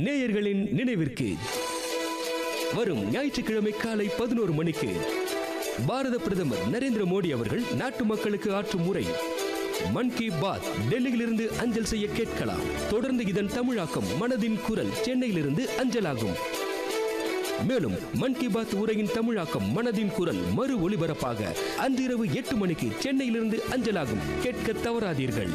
நேயர்களின் நினைவிற்கு வரும் ஞாயிற்றுக்கிழமை காலை பதினோரு மணிக்கு பாரத பிரதமர் நரேந்திர மோடி அவர்கள் நாட்டு மக்களுக்கு ஆற்றும் உரை மன் கி பாத் டெல்லியிலிருந்து அஞ்சல் செய்ய கேட்கலாம் தொடர்ந்து இதன் தமிழாக்கம் மனதின் குரல் சென்னையிலிருந்து அஞ்சலாகும் மேலும் மன் கி பாத் உரையின் தமிழாக்கம் மனதின் குரல் மறு ஒளிபரப்பாக அன்றிரவு எட்டு மணிக்கு சென்னையிலிருந்து அஞ்சலாகும் கேட்க தவறாதீர்கள்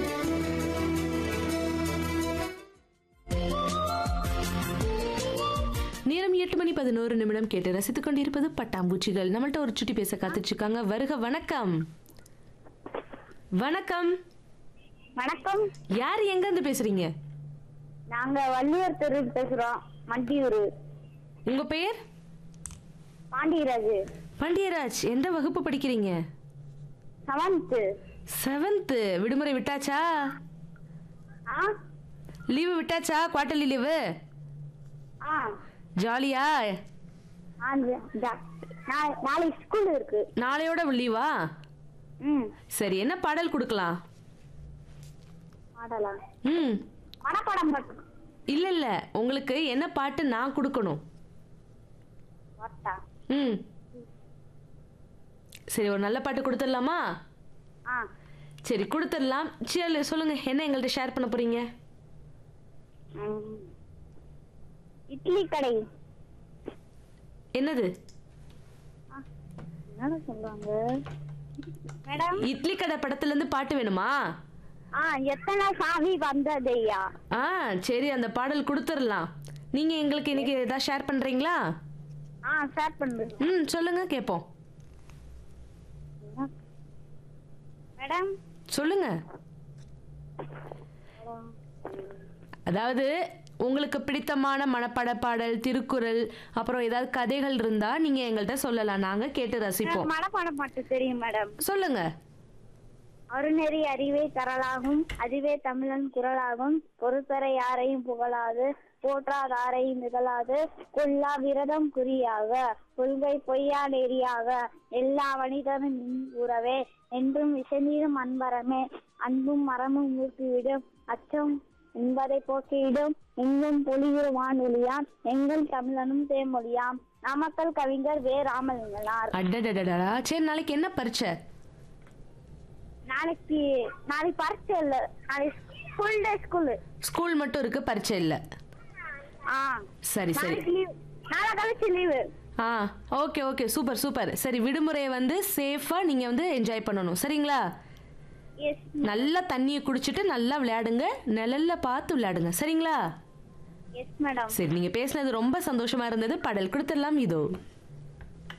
நேரம் எட்டு மணி பதினோரு நிமிடம் கேட்டு ரசித்துக் கொண்டிருப்பது பட்டாம்பூச்சிகள் நம்மள்ட்ட ஒரு சுட்டி பேச காத்துட்டு இருக்காங்க வருக வணக்கம் வணக்கம் வணக்கம் யார் எங்க இருந்து பேசுறீங்க நாங்க வள்ளுவர் தெரு பேசுறோம் மண்டியூர் உங்க பெயர் பாண்டியராஜ் பாண்டியராஜ் எந்த வகுப்பு படிக்கிறீங்க செவன்த் செவன்த்து விடுமுறை விட்டாச்சா ஆ லீவு விட்டாச்சா குவார்டர்லி லீவு ஆ ஜாலியா ஆ, ஜ- ஜ- நா- நாளைக்கு ஸ்கூல் இருக்கு நாளையோட லீவா ம் சரி என்ன பாடல் கொடுக்கலாம் பாடலாம் ம் மனப்பாடம் மட்டும் இல்ல இல்ல உங்களுக்கு என்ன பாட்டு நான் கொடுக்கணும் வரட்டா ம் சரி ஒரு நல்ல பாட்டு கொடுத்துடலாமா ஆ சரி கொடுத்துடலாம் சரி சொல்லுங்க என்ன எங்கள்கிட்ட ஷேர் பண்ண போறீங்க ம். இட்லி கடை என்னது என்னடா சொல்லுவாங்க மேடம் இட்லி கடை படத்துல இருந்து பாட்டு வேணுமா ஆ எத்தனை சாமி வந்ததையா ஆ சரி அந்த பாடல் கொடுத்துடலாம் நீங்க எங்களுக்கு இன்னைக்கு ஏதாவது ஷேர் பண்றீங்களா ஆ ஸ்டார்ட் பண்ணுங்க ம் சொல்லுங்க கேட்போம் மேடம் சொல்லுங்க அதாவது உங்களுக்கு பிடித்தமான மனப்பாட பாடல் திருக்குறள் அப்புறம் ஏதாவது கதைகள் இருந்தா நீங்க எங்கள்கிட்ட சொல்லலாம் நாங்க கேட்டு ரசிப்போம் மனப்பாடம் மட்டும் தெரியும் மேடம் சொல்லுங்க அருணெறி அறிவே தரலாகும் அதுவே தமிழன் குரலாகும் பொறுத்தர யாரையும் புகழாது போற்றாதாரையும் நிகழாது கொல்லா விரதம் குறியாக கொள்கை பொய்யா நெறியாக எல்லா மனிதனும் நின் உறவே என்றும் விசநீரும் அன்பரமே அன்பும் மரமும் ஊக்கிவிடும் அச்சம் என்பதை போக்கிவிடும் எங்கும் பொலியும் வானொலியாம் எங்கள் தமிழனும் தேமொழியாம் நாமக்கல் கவிஞர் வே ராமலிங்கனார் அடடடடா சரி நாளைக்கு என்ன பரீட்சை நாளைக்கு நாளைக்கு பரீட்சை இல்ல நாளைக்கு ஃபுல் டே ஸ்கூலு ஸ்கூல் மட்டும் இருக்கு பரீட்சை இல்ல ஆ சரி சரி நாளைக்கு லீவ் நாளை கழிச்சு லீவு ஆ ஓகே ஓகே சூப்பர் சூப்பர் சரி விடுமுறையை வந்து சேஃபா நீங்க வந்து என்ஜாய் பண்ணணும் சரிங்களா எஸ் நல்லா தண்ணியை குடிச்சிட்டு நல்லா விளையாடுங்க நிழல்ல பார்த்து விளையாடுங்க சரிங்களா எஸ் மேடம் சரி நீங்க பேசினது ரொம்ப சந்தோஷமா இருந்தது பாடல் கொடுத்துடலாம் இதோ